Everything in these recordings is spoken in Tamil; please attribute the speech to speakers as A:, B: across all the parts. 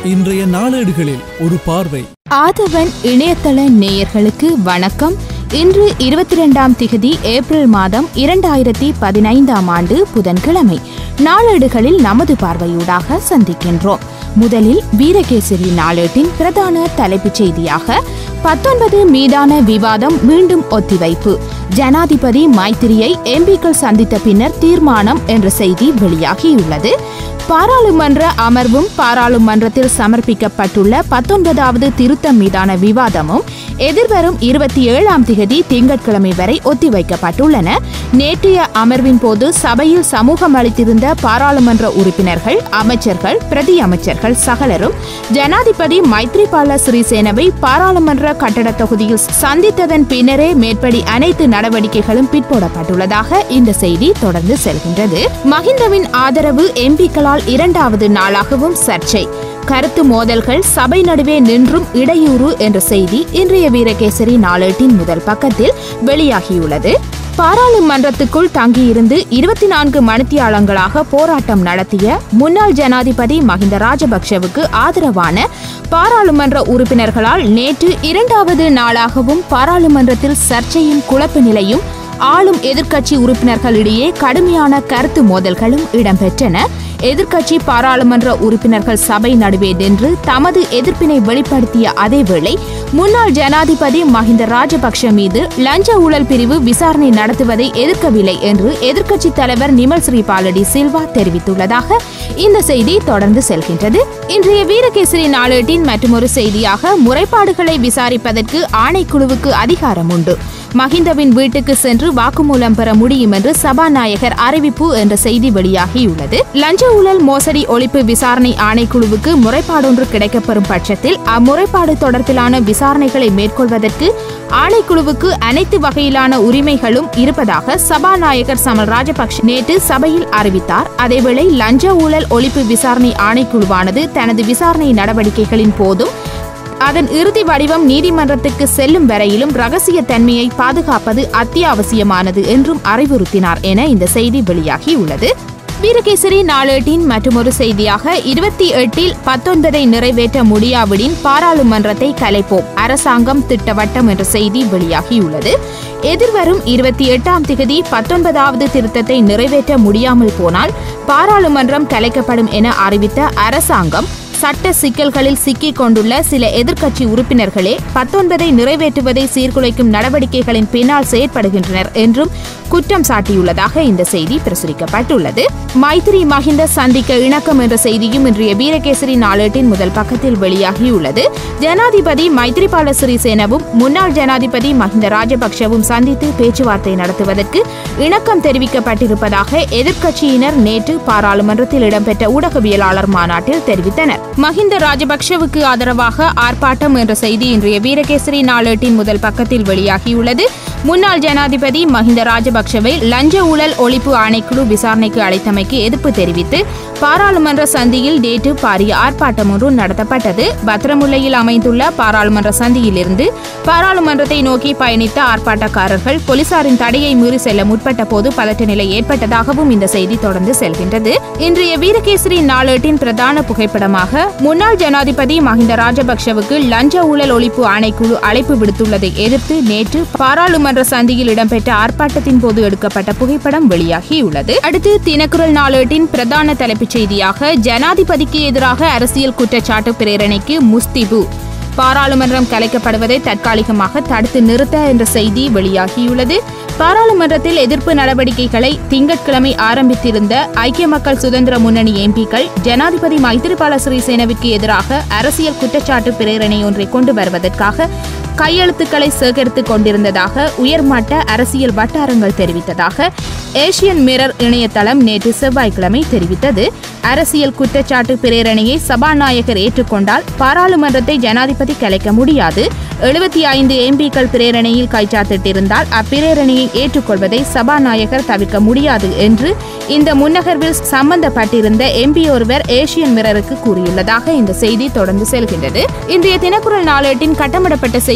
A: இன்றைய நாளேடுகளில் ஒரு பார்வை
B: ஆதவன் இணையதள நேயர்களுக்கு வணக்கம் இன்று இருபத்தி ரெண்டாம் திகதி ஏப்ரல் மாதம் இரண்டாயிரத்தி பதினைந்தாம் ஆண்டு புதன்கிழமை நாளேடுகளில் நமது பார்வையூடாக சந்திக்கின்றோம் முதலில் வீரகேசரி நாளேட்டின் பிரதான தலைப்புச் செய்தியாக பத்தொன்பது மீதான விவாதம் மீண்டும் ஒத்திவைப்பு ஜனாதிபதி மைத்திரியை எம்பிக்கள் சந்தித்த பின்னர் தீர்மானம் என்ற செய்தி வெளியாகியுள்ளது பாராளுமன்ற அமர்வும் பாராளுமன்றத்தில் சமர்ப்பிக்கப்பட்டுள்ள பத்தொன்பதாவது திருத்தம் மீதான விவாதமும் எதிர்வரும் இருபத்தி ஏழாம் திகதி திங்கட்கிழமை வரை ஒத்திவைக்கப்பட்டுள்ளன நேற்றைய அமர்வின் போது சபையில் சமூகம் அளித்திருந்த பாராளுமன்ற உறுப்பினர்கள் அமைச்சர்கள் பிரதி அமைச்சர்கள் சகலரும் ஜனாதிபதி மைத்ரிபால சிறிசேனவை பாராளுமன்ற கட்டட தொகுதியில் சந்தித்ததன் பின்னரே மேற்படி அனைத்து நடவடிக்கைகளும் பிற்போடப்பட்டுள்ளதாக இந்த செய்தி தொடர்ந்து செல்கின்றது மஹிந்தவின் ஆதரவு எம்பிக்களால் இரண்டாவது நாளாகவும் சர்ச்சை கருத்து மோதல்கள் சபை நடுவே நின்றும் இடையூறு என்ற செய்தி இன்றைய வீரகேசரி நாளேட்டின் முதல் பக்கத்தில் வெளியாகியுள்ளது பாராளுமன்றத்துக்குள் தங்கியிருந்து இருபத்தி நான்கு மணித்தியாலங்களாக போராட்டம் நடத்திய முன்னாள் ஜனாதிபதி மஹிந்த ராஜபக்ஷவுக்கு ஆதரவான பாராளுமன்ற உறுப்பினர்களால் நேற்று இரண்டாவது நாளாகவும் பாராளுமன்றத்தில் சர்ச்சையும் குழப்ப நிலையும் ஆளும் எதிர்க்கட்சி உறுப்பினர்களிடையே கடுமையான கருத்து மோதல்களும் இடம்பெற்றன எதிர்க்கட்சி பாராளுமன்ற உறுப்பினர்கள் சபை நடுவே நின்று தமது எதிர்ப்பினை வெளிப்படுத்திய அதேவேளை முன்னாள் ஜனாதிபதி மஹிந்த ராஜபக்ஷ மீது லஞ்ச ஊழல் பிரிவு விசாரணை நடத்துவதை எதிர்க்கவில்லை என்று எதிர்க்கட்சி தலைவர் நிமல் ஸ்ரீபாலடி சில்வா தெரிவித்துள்ளதாக இந்த செய்தி தொடர்ந்து செல்கின்றது இன்றைய வீரகேசரி நாளேட்டின் மற்றொரு செய்தியாக முறைப்பாடுகளை விசாரிப்பதற்கு ஆணைக்குழுவுக்கு அதிகாரம் உண்டு மஹிந்தவின் வீட்டுக்கு சென்று வாக்குமூலம் பெற முடியும் என்று சபாநாயகர் அறிவிப்பு என்ற செய்தி வெளியாகியுள்ளது லஞ்ச ஊழல் மோசடி ஒழிப்பு விசாரணை ஆணைக்குழுவுக்கு முறைப்பாடொன்று கிடைக்கப்பெறும் பட்சத்தில் அம்முறைப்பாடு தொடர்பிலான விசாரணைகளை மேற்கொள்வதற்கு ஆணைக்குழுவுக்கு அனைத்து வகையிலான உரிமைகளும் இருப்பதாக சபாநாயகர் சமல் ராஜபக்ஷ நேற்று சபையில் அறிவித்தார் அதேவேளை லஞ்ச ஊழல் ஒழிப்பு விசாரணை ஆணைக்குழுவானது தனது விசாரணை நடவடிக்கைகளின் போதும் அதன் இறுதி வடிவம் நீதிமன்றத்துக்கு செல்லும் வரையிலும் ரகசிய தன்மையை பாதுகாப்பது அத்தியாவசியமானது என்றும் அறிவுறுத்தினார் என இந்த செய்தி வெளியாகியுள்ளது வீரகேசரி நாளேட்டின் மற்றொரு செய்தியாக இருபத்தி எட்டில் பத்தொன்பதை நிறைவேற்ற முடியாவிடின் பாராளுமன்றத்தை கலைப்போம் அரசாங்கம் திட்டவட்டம் என்ற செய்தி வெளியாகியுள்ளது எதிர்வரும் இருபத்தி எட்டாம் திகதி பத்தொன்பதாவது திருத்தத்தை நிறைவேற்ற முடியாமல் போனால் பாராளுமன்றம் கலைக்கப்படும் என அறிவித்த அரசாங்கம் சட்ட சிக்கல்களில் சிக்கிக் கொண்டுள்ள சில எதிர்க்கட்சி உறுப்பினர்களே பத்தொன்பதை நிறைவேற்றுவதை சீர்குலைக்கும் நடவடிக்கைகளின் பின்னால் செயற்படுகின்றனர் என்றும் குற்றம் சாட்டியுள்ளதாக இந்த செய்தி பிரசுரிக்கப்பட்டுள்ளது மைத்திரி மஹிந்த சந்திக்க இணக்கம் என்ற செய்தியும் இன்றைய வீரகேசரி நாளேட்டின் முதல் பக்கத்தில் வெளியாகியுள்ளது ஜனாதிபதி மைத்ரிபால சிறிசேனவும் முன்னாள் ஜனாதிபதி மஹிந்த ராஜபக்ஷவும் சந்தித்து பேச்சுவார்த்தை நடத்துவதற்கு இணக்கம் தெரிவிக்கப்பட்டிருப்பதாக எதிர்க்கட்சியினர் நேற்று பாராளுமன்றத்தில் இடம்பெற்ற ஊடகவியலாளர் மாநாட்டில் தெரிவித்தனர் மஹிந்த ராஜபக்ஷவுக்கு ஆதரவாக ஆர்ப்பாட்டம் என்ற செய்தி இன்றைய வீரகேசரி நாளேட்டின் முதல் பக்கத்தில் வெளியாகியுள்ளது முன்னாள் ஜனாதிபதி மஹிந்த ராஜபக்ஷவை லஞ்ச ஊழல் ஒழிப்பு ஆணைக்குழு விசாரணைக்கு அழைத்தமைக்கு எதிர்ப்பு தெரிவித்து பாராளுமன்ற சந்தியில் நேற்று பாரிய ஆர்ப்பாட்டம் ஒன்று நடத்தப்பட்டது பத்திரமுல்லையில் அமைந்துள்ள பாராளுமன்ற சந்தியிலிருந்து பாராளுமன்றத்தை நோக்கி பயணித்த ஆர்ப்பாட்டக்காரர்கள் போலீசாரின் தடையை மீறி செல்ல முற்பட்ட போது பதற்ற நிலை ஏற்பட்டதாகவும் இந்த செய்தி தொடர்ந்து செல்கின்றது இன்றைய வீரகேசரி நாளேட்டின் பிரதான புகைப்படமாக முன்னாள் ஜனாதிபதி மஹிந்த ராஜபக்ஷவுக்கு லஞ்ச ஊழல் ஒழிப்பு ஆணைக்குழு அழைப்பு விடுத்துள்ளதை எதிர்த்து நேற்று பாராளுமன்ற சந்தியில் இடம்பெற்ற ஆர்ப்பாட்டத்தின் போது எடுக்கப்பட்ட புகைப்படம் வெளியாகியுள்ளது அடுத்து தினக்குரல் நாளேட்டின் பிரதான தலைப்புச் செய்தியாக ஜனாதிபதிக்கு எதிராக அரசியல் குற்றச்சாட்டு பிரேரணைக்கு முஸ்திபு பாராளுமன்றம் கலைக்கப்படுவதை தற்காலிகமாக தடுத்து நிறுத்த என்ற செய்தி வெளியாகியுள்ளது பாராளுமன்றத்தில் எதிர்ப்பு நடவடிக்கைகளை திங்கட்கிழமை ஆரம்பித்திருந்த ஐக்கிய மக்கள் சுதந்திர முன்னணி எம்பிக்கள் ஜனாதிபதி மைத்திரிபால சிறிசேனவிற்கு எதிராக அரசியல் குற்றச்சாட்டு பிரேரணை ஒன்றை கொண்டு வருவதற்காக கையெழுத்துக்களை சேகரித்துக் கொண்டிருந்ததாக உயர்மட்ட அரசியல் வட்டாரங்கள் தெரிவித்ததாக ஏசியன் மிரர் இணையதளம் நேற்று செவ்வாய்க்கிழமை தெரிவித்தது அரசியல் குற்றச்சாட்டு பிரேரணையை சபாநாயகர் ஏற்றுக்கொண்டால் பாராளுமன்றத்தை ஜனாதிபதி கலைக்க முடியாது எழுபத்தி ஐந்து எம்பிக்கள் பிரேரணையில் கைச்சாத்திட்டிருந்தால் அப்பிரேரணையை ஏற்றுக்கொள்வதை சபாநாயகர் தவிர்க்க முடியாது என்று இந்த முன்னகர்வில் சம்பந்தப்பட்டிருந்த எம்பி ஒருவர் ஏசியன் மிரருக்கு கூறியுள்ளதாக இந்த செய்தி தொடர்ந்து செல்கின்றது இன்றைய தினக்குரல் நாளேட்டின் கட்டமிடப்பட்ட செய்தி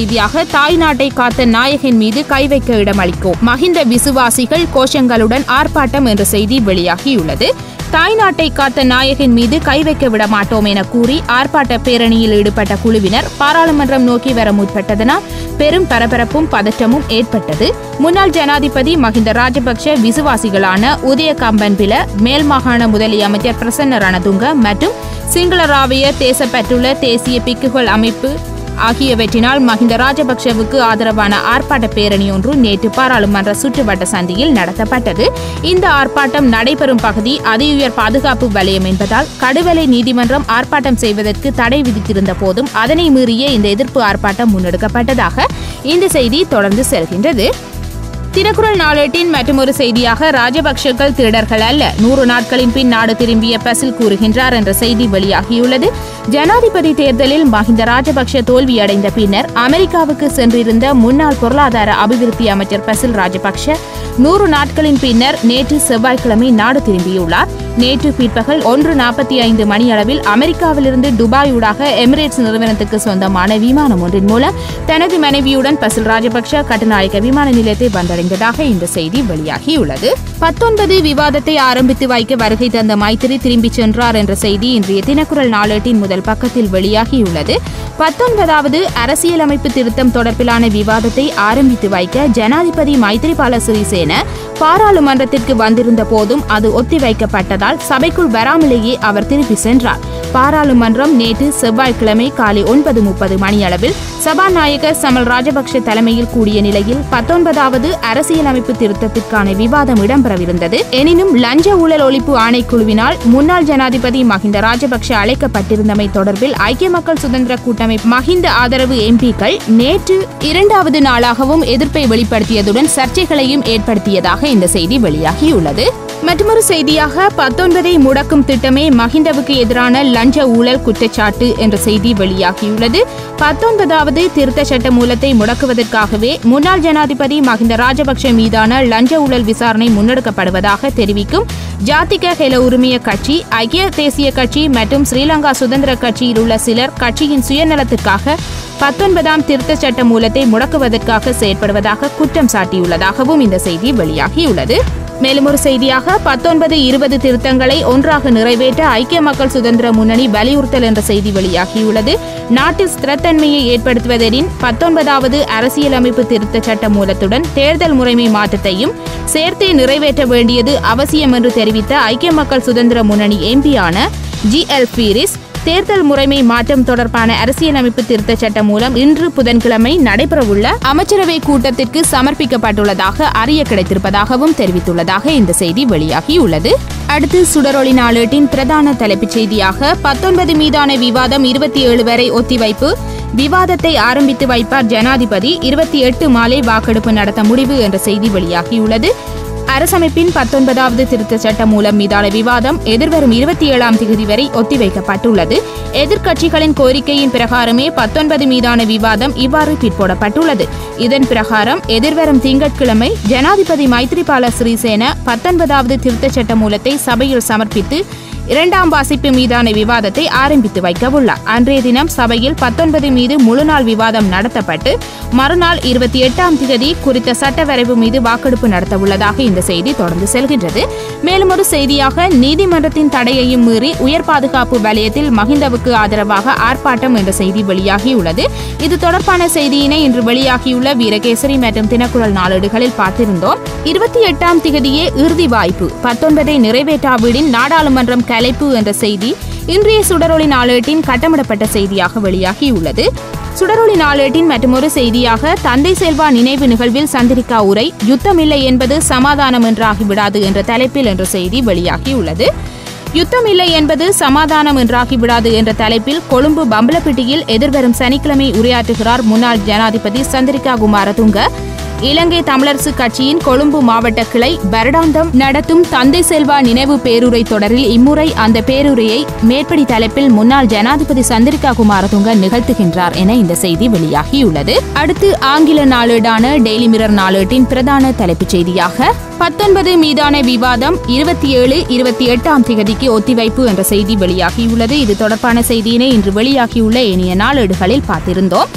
B: செய்தியாக தாய் நாட்டை காத்த நாயகன் மீது கை வைக்க இடமளிக்கும் மஹிந்த விசுவாசிகள் கோஷங்களுடன் ஆர்ப்பாட்டம் என்ற செய்தி வெளியாகியுள்ளது தாய் நாட்டை காத்த நாயகன் மீது கை வைக்க விட மாட்டோம் என கூறி ஆர்ப்பாட்ட பேரணியில் ஈடுபட்ட குழுவினர் பாராளுமன்றம் நோக்கி வர முற்பட்டதனால் பெரும் பரபரப்பும் பதற்றமும் ஏற்பட்டது முன்னாள் ஜனாதிபதி மஹிந்த ராஜபக்ஷ விசுவாசிகளான உதய கம்பன்பில மேல் மாகாண முதலி அமைச்சர் பிரசன்ன ரணதுங்க மற்றும் சிங்கள ராவிய தேசப்பற்றுள்ள தேசிய பிக்குகள் அமைப்பு ஆகியவற்றினால் மஹிந்த ராஜபக்ஷவுக்கு ஆதரவான ஆர்ப்பாட்ட பேரணி ஒன்று நேற்று பாராளுமன்ற சுற்றுவட்ட சந்தியில் நடத்தப்பட்டது இந்த ஆர்ப்பாட்டம் நடைபெறும் பகுதி அதியுயர் பாதுகாப்பு வலயம் என்பதால் கடுவலை நீதிமன்றம் ஆர்ப்பாட்டம் செய்வதற்கு தடை விதித்திருந்த போதும் அதனை மீறிய இந்த எதிர்ப்பு ஆர்ப்பாட்டம் முன்னெடுக்கப்பட்டதாக இந்த செய்தி தொடர்ந்து செல்கின்றது தினக்குரல் நாளேட்டின் மற்றொரு செய்தியாக ராஜபக்ஷர்கள் திருடர்கள் அல்ல நூறு நாட்களின் பின் நாடு திரும்பிய பசில் கூறுகின்றார் என்ற செய்தி வெளியாகியுள்ளது ஜனாதிபதி தேர்தலில் மஹிந்த ராஜபக்ஷ தோல்வியடைந்த பின்னர் அமெரிக்காவுக்கு சென்றிருந்த முன்னாள் பொருளாதார அபிவிருத்தி அமைச்சர் பசில் ராஜபக்ஷ நூறு நாட்களின் பின்னர் நேற்று செவ்வாய்க்கிழமை நாடு திரும்பியுள்ளார் நேற்று பிற்பகல் ஒன்று நாற்பத்தி ஐந்து மணியளவில் அமெரிக்காவிலிருந்து துபாய் ஊடாக எமிரேட்ஸ் நிறுவனத்துக்கு சொந்தமான விமானம் ஒன்றின் மூலம் தனது மனைவியுடன் பசில் ராஜபக்ஷ கட்டுநாயக்க விமான நிலையத்தை வந்தடைந்ததாக இந்த செய்தி வெளியாகியுள்ளது பத்தொன்பது விவாதத்தை ஆரம்பித்து வைக்க வருகை தந்த மைத்திரி திரும்பிச் சென்றார் என்ற செய்தி இன்றைய தினக்குரல் நாளேட்டின் முதல் பக்கத்தில் வெளியாகியுள்ளது பத்தொன்பதாவது அரசியலமைப்பு திருத்தம் தொடர்பிலான விவாதத்தை ஆரம்பித்து வைக்க ஜனாதிபதி மைத்திரிபால சிறிசேன பாராளுமன்றத்திற்கு வந்திருந்த போதும் அது ஒத்திவைக்கப்பட்டதால் சபைக்குள் வராமலேயே அவர் திருப்பி சென்றார் பாராளுமன்றம் நேற்று செவ்வாய்க்கிழமை காலை ஒன்பது முப்பது மணியளவில் சபாநாயகர் சமல் ராஜபக்ஷ தலைமையில் கூடிய நிலையில் பத்தொன்பதாவது அரசியலமைப்பு திருத்தத்திற்கான விவாதம் இடம்பெறவிருந்தது எனினும் லஞ்ச ஊழல் ஒழிப்பு ஆணைக்குழுவினால் முன்னாள் ஜனாதிபதி மஹிந்த ராஜபக்ஷ அழைக்கப்பட்டிருந்தமை தொடர்பில் ஐக்கிய மக்கள் சுதந்திர கூட்டமைப்பு மஹிந்த ஆதரவு எம்பிக்கள் நேற்று இரண்டாவது நாளாகவும் எதிர்ப்பை வெளிப்படுத்தியதுடன் சர்ச்சைகளையும் ஏற்படுத்தியதாக இந்த செய்தி வெளியாகியுள்ளது மற்றொரு செய்தியாக பத்தொன்பதை முடக்கும் திட்டமே மஹிந்தவுக்கு எதிரான லஞ்ச ஊழல் குற்றச்சாட்டு என்ற செய்தி வெளியாகியுள்ளது பத்தொன்பதாவது திருத்த சட்ட மூலத்தை முடக்குவதற்காகவே முன்னாள் ஜனாதிபதி மஹிந்த ராஜபக்ஷ மீதான லஞ்ச ஊழல் விசாரணை முன்னெடுக்கப்படுவதாக தெரிவிக்கும் ஜாதிக ஹெல உரிமைய கட்சி ஐக்கிய தேசிய கட்சி மற்றும் ஸ்ரீலங்கா சுதந்திர கட்சியில் உள்ள சிலர் கட்சியின் சுயநலத்துக்காக பத்தொன்பதாம் திருத்த சட்ட மூலத்தை முடக்குவதற்காக செயற்படுவதாக குற்றம் சாட்டியுள்ளதாகவும் இந்த செய்தி வெளியாகியுள்ளது மேலும் ஒரு செய்தியாக பத்தொன்பது இருபது திருத்தங்களை ஒன்றாக நிறைவேற்ற ஐக்கிய மக்கள் சுதந்திர முன்னணி வலியுறுத்தல் என்ற செய்தி வெளியாகியுள்ளது நாட்டில் ஸ்திரத்தன்மையை ஏற்படுத்துவதெனின் பத்தொன்பதாவது அரசியலமைப்பு திருத்த சட்ட மூலத்துடன் தேர்தல் முறைமை மாற்றத்தையும் சேர்த்தே நிறைவேற்ற வேண்டியது அவசியம் என்று தெரிவித்த ஐக்கிய மக்கள் சுதந்திர முன்னணி எம்பியான ஜி எல் பீரிஸ் தேர்தல் முறைமை மாற்றம் தொடர்பான அரசியலமைப்பு திருத்த சட்டம் மூலம் இன்று புதன்கிழமை நடைபெறவுள்ள அமைச்சரவை கூட்டத்திற்கு சமர்ப்பிக்கப்பட்டுள்ளதாக அறிய கிடைத்திருப்பதாகவும் தெரிவித்துள்ளதாக இந்த செய்தி வெளியாகியுள்ளது அடுத்து சுடரொளி நாளேட்டின் பிரதான தலைப்புச் செய்தியாக பத்தொன்பது மீதான விவாதம் இருபத்தி ஏழு வரை ஒத்திவைப்பு விவாதத்தை ஆரம்பித்து வைப்பார் ஜனாதிபதி இருபத்தி எட்டு மாலை வாக்கெடுப்பு நடத்த முடிவு என்ற செய்தி வெளியாகியுள்ளது அரசமைப்பின் பத்தொன்பதாவது திருத்த சட்டம் மூலம் மீதான விவாதம் எதிர்வரும் இருபத்தி ஏழாம் தேதி வரை ஒத்திவைக்கப்பட்டுள்ளது எதிர்க்கட்சிகளின் கோரிக்கையின் பிரகாரமே பத்தொன்பது மீதான விவாதம் இவ்வாறு பிற்போடப்பட்டுள்ளது இதன் பிரகாரம் எதிர்வரும் திங்கட்கிழமை ஜனாதிபதி மைத்ரிபால சிறிசேன பத்தொன்பதாவது திருத்த சட்ட மூலத்தை சபையில் சமர்ப்பித்து இரண்டாம் வாசிப்பு மீதான விவாதத்தை ஆரம்பித்து வைக்கவுள்ளார் அன்றைய தினம் சபையில் பத்தொன்பது மீது முழுநாள் விவாதம் நடத்தப்பட்டு மறுநாள் இருபத்தி எட்டாம் தேதி குறித்த சட்ட வரைவு மீது வாக்கெடுப்பு நடத்தவுள்ளதாக இந்த செய்தி தொடர்ந்து செல்கின்றது மேலும் ஒரு செய்தியாக நீதிமன்றத்தின் தடையையும் மீறி உயர் பாதுகாப்பு வலயத்தில் மஹிந்தவுக்கு ஆதரவாக ஆர்ப்பாட்டம் என்ற செய்தி வெளியாகியுள்ளது இது தொடர்பான செய்தியினை இன்று வெளியாகியுள்ள வீரகேசரி மற்றும் தினக்குரல் நாளேடுகளில் பார்த்திருந்தோம் இருபத்தி எட்டாம் திகதியே இறுதி வாய்ப்பு பத்தொன்பதை நிறைவேற்றாவிடின் நாடாளுமன்றம் கலைப்பு என்ற செய்தி இன்றைய சுடரொளி நாளேட்டின் கட்டமிடப்பட்ட செய்தியாக வெளியாகியுள்ளது சுடரொளி நாளேட்டின் மற்றொரு செய்தியாக தந்தை செல்வா நினைவு நிகழ்வில் சந்திரிகா உரை யுத்தமில்லை என்பது சமாதானம் என்றாகிவிடாது என்ற தலைப்பில் என்ற செய்தி வெளியாகியுள்ளது யுத்தமில்லை என்பது சமாதானம் என்றாகிவிடாது என்ற தலைப்பில் கொழும்பு பம்பலப்பிட்டியில் எதிர்வரும் சனிக்கிழமை உரையாற்றுகிறார் முன்னாள் ஜனாதிபதி சந்திரிகா குமாரதுங்க இலங்கை தமிழரசு கட்சியின் கொழும்பு மாவட்ட கிளை வருடாந்தம் நடத்தும் தந்தை செல்வா நினைவு பேருரை தொடரில் இம்முறை அந்த பேருரையை மேற்படி தலைப்பில் முன்னாள் ஜனாதிபதி சந்திரிகா குமாரதுங்க நிகழ்த்துகின்றார் என இந்த செய்தி வெளியாகியுள்ளது அடுத்து ஆங்கில நாளேடான டெய்லி மிரர் நாளேட்டின் பிரதான தலைப்புச் செய்தியாக பத்தொன்பது மீதான விவாதம் இருபத்தி ஏழு இருபத்தி எட்டாம் திகதிக்கு ஒத்திவைப்பு என்ற செய்தி வெளியாகியுள்ளது இது தொடர்பான செய்தியினை இன்று வெளியாகியுள்ள ஏனைய நாளேடுகளில் பார்த்திருந்தோம்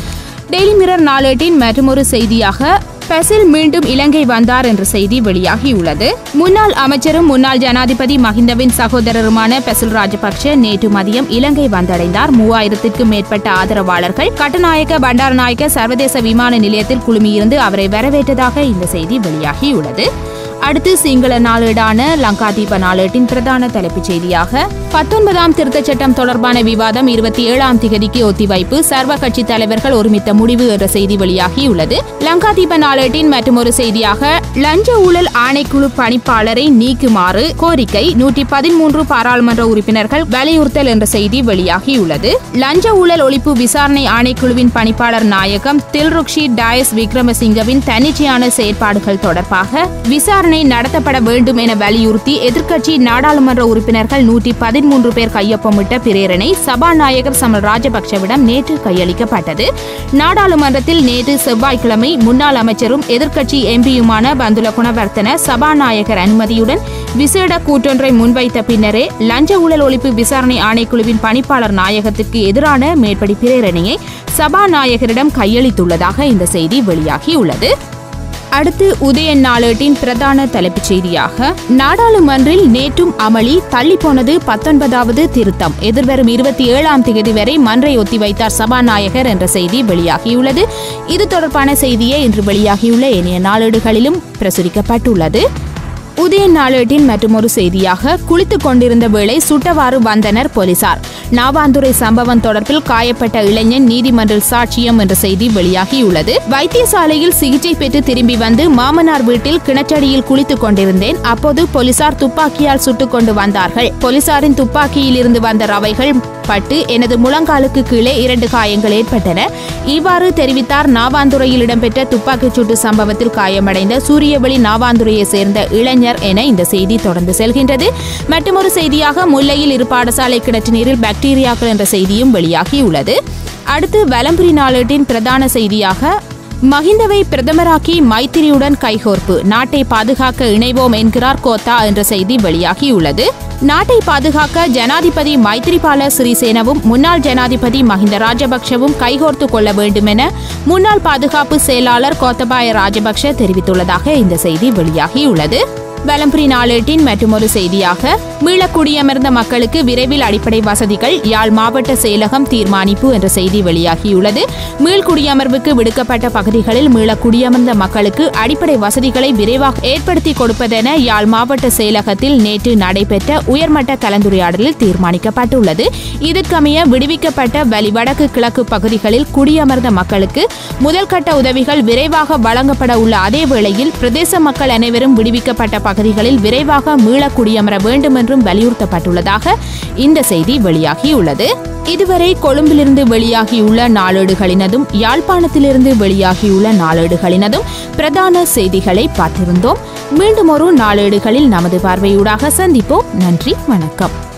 B: டெய்லி மிரர் நாளேட்டின் மற்றொரு செய்தியாக பெசில் மீண்டும் இலங்கை வந்தார் என்ற செய்தி வெளியாகியுள்ளது முன்னாள் அமைச்சரும் முன்னாள் ஜனாதிபதி மஹிந்தவின் சகோதரருமான பெசில் ராஜபக்ஷ நேற்று மதியம் இலங்கை வந்தடைந்தார் மூவாயிரத்திற்கும் மேற்பட்ட ஆதரவாளர்கள் கட்டநாயக்க பண்டாரநாயக்க சர்வதேச விமான நிலையத்தில் குழுமியிருந்து அவரை வரவேற்றதாக இந்த செய்தி வெளியாகியுள்ளது அடுத்து சிங்கள நாளேடான லங்காதீப நாளேட்டின் பிரதான தலைப்புச் செய்தியாக பத்தொன்பதாம் திருத்தச் சட்டம் தொடர்பான விவாதம் இருபத்தி ஏழாம் திகதிக்கு ஒத்திவைப்பு சர்வ கட்சி தலைவர்கள் ஒருமித்த முடிவு என்ற செய்தி வெளியாகியுள்ளது லங்காதீப நாளேட்டின் மற்றொரு செய்தியாக லஞ்ச ஊழல் ஆணைக்குழு பணிப்பாளரை நீக்குமாறு கோரிக்கை நூற்றி பதிமூன்று பாராளுமன்ற உறுப்பினர்கள் வலியுறுத்தல் என்ற செய்தி வெளியாகியுள்ளது லஞ்ச ஊழல் ஒழிப்பு விசாரணை ஆணைக்குழுவின் பணிப்பாளர் நாயகம் தில்ருக்ஷி டயஸ் விக்ரமசிங்கவின் தன்னிச்சையான செயற்பாடுகள் தொடர்பாக விசாரணை நடத்தப்பட வேண்டும் என வலியுறுத்தி எதிர்க்கட்சி நாடாளுமன்ற உறுப்பினர்கள் நூற்றி பதிமூன்று பேர் கையொப்பமிட்ட பிரேரணை சபாநாயகர் சமல் ராஜபக்சவிடம் நேற்று கையளிக்கப்பட்டது நாடாளுமன்றத்தில் நேற்று செவ்வாய்க்கிழமை முன்னாள் அமைச்சரும் எதிர்க்கட்சி எம்பியுமான பந்துல குணவர்த்தன சபாநாயகர் அனுமதியுடன் விசேட கூட்டொன்றை முன்வைத்த பின்னரே லஞ்ச ஊழல் ஒழிப்பு விசாரணை ஆணைக்குழுவின் பணிப்பாளர் நாயகத்திற்கு எதிரான மேற்படி பிரேரணையை சபாநாயகரிடம் கையளித்துள்ளதாக இந்த செய்தி வெளியாகியுள்ளது அடுத்து உதயன் நாளேட்டின் பிரதான தலைப்புச் செய்தியாக நாடாளுமன்றில் நேற்றும் அமளி தள்ளிப்போனது பத்தொன்பதாவது திருத்தம் எதிர்வரும் இருபத்தி ஏழாம் தேதி வரை மன்றை ஒத்திவைத்தார் சபாநாயகர் என்ற செய்தி வெளியாகியுள்ளது இது தொடர்பான செய்தியே இன்று வெளியாகியுள்ள ஏனைய நாளேடுகளிலும் பிரசுரிக்கப்பட்டுள்ளது உதயன் நாளேட்டின் மற்றொரு செய்தியாக குளித்துக் கொண்டிருந்த வேளை சுட்டவாறு வந்தனர் போலீசார் நாவாந்துறை சம்பவம் தொடர்பில் காயப்பட்ட இளைஞன் நீதிமன்றில் சாட்சியம் என்ற செய்தி வெளியாகியுள்ளது வைத்தியசாலையில் சிகிச்சை பெற்று திரும்பி வந்து மாமனார் வீட்டில் கிணற்றடியில் குளித்துக் கொண்டிருந்தேன் அப்போது போலீசார் துப்பாக்கியால் சுட்டுக் கொண்டு வந்தார்கள் போலீசாரின் துப்பாக்கியில் இருந்து வந்த ரவைகள் பட்டு எனது முழங்காலுக்கு கீழே இரண்டு காயங்கள் ஏற்பட்டன இவ்வாறு தெரிவித்தார் நாவாந்துறையில் இடம்பெற்ற துப்பாக்கிச் சூட்டு சம்பவத்தில் காயமடைந்த சூரியவெளி நாவாந்துறையை சேர்ந்த இளைஞர் என இந்த செய்தி தொடர்ந்து செல்கின்றது மற்றொரு செய்தியாக முல்லையில் இரு பாடசாலை கிணற்று நீரில் பாக்டீரியாக்கள் என்ற செய்தியும் வெளியாகியுள்ளது அடுத்து வலம்புரி நாளேட்டின் பிரதான செய்தியாக மஹிந்தவை பிரதமராக்கி மைத்திரியுடன் கைகோர்ப்பு நாட்டை பாதுகாக்க இணைவோம் என்கிறார் கோத்தா என்ற செய்தி வெளியாகியுள்ளது நாட்டை பாதுகாக்க ஜனாதிபதி மைத்திரிபால சிறிசேனவும் முன்னாள் ஜனாதிபதி மஹிந்த ராஜபக்ஷவும் கைகோர்த்து கொள்ள வேண்டும் என முன்னாள் பாதுகாப்பு செயலாளர் கோத்தபாய ராஜபக்ஷ தெரிவித்துள்ளதாக இந்த செய்தி வெளியாகியுள்ளது வலம்புரி நாளேட்டின் மற்றொரு செய்தியாக மீள குடியமர்ந்த மக்களுக்கு விரைவில் அடிப்படை வசதிகள் யாழ் மாவட்ட செயலகம் தீர்மானிப்பு என்ற செய்தி வெளியாகியுள்ளது மீள் குடியமர்வுக்கு விடுக்கப்பட்ட பகுதிகளில் மீள குடியமர்ந்த மக்களுக்கு அடிப்படை வசதிகளை விரைவாக ஏற்படுத்தி கொடுப்பதென யாழ் மாவட்ட செயலகத்தில் நேற்று நடைபெற்ற உயர்மட்ட கலந்துரையாடலில் தீர்மானிக்கப்பட்டுள்ளது இதற்கமைய விடுவிக்கப்பட்ட வலி வடக்கு கிழக்கு பகுதிகளில் குடியமர்ந்த மக்களுக்கு முதல் கட்ட உதவிகள் விரைவாக வழங்கப்பட உள்ள அதே வேளையில் பிரதேச மக்கள் அனைவரும் விடுவிக்கப்பட்ட பகுதிகளில் விரைவாக மீள குடியமர வேண்டும் என்றும் வலியுறுத்தப்பட்டுள்ளதாக இந்த செய்தி வெளியாகியுள்ளது இதுவரை கொழும்பிலிருந்து வெளியாகியுள்ள நாளேடுகளினதும் யாழ்ப்பாணத்திலிருந்து வெளியாகியுள்ள நாளேடுகளினதும் பிரதான செய்திகளை பார்த்திருந்தோம் மீண்டும் ஒரு நாளேடுகளில் நமது பார்வையூடாக சந்திப்போம் நன்றி வணக்கம்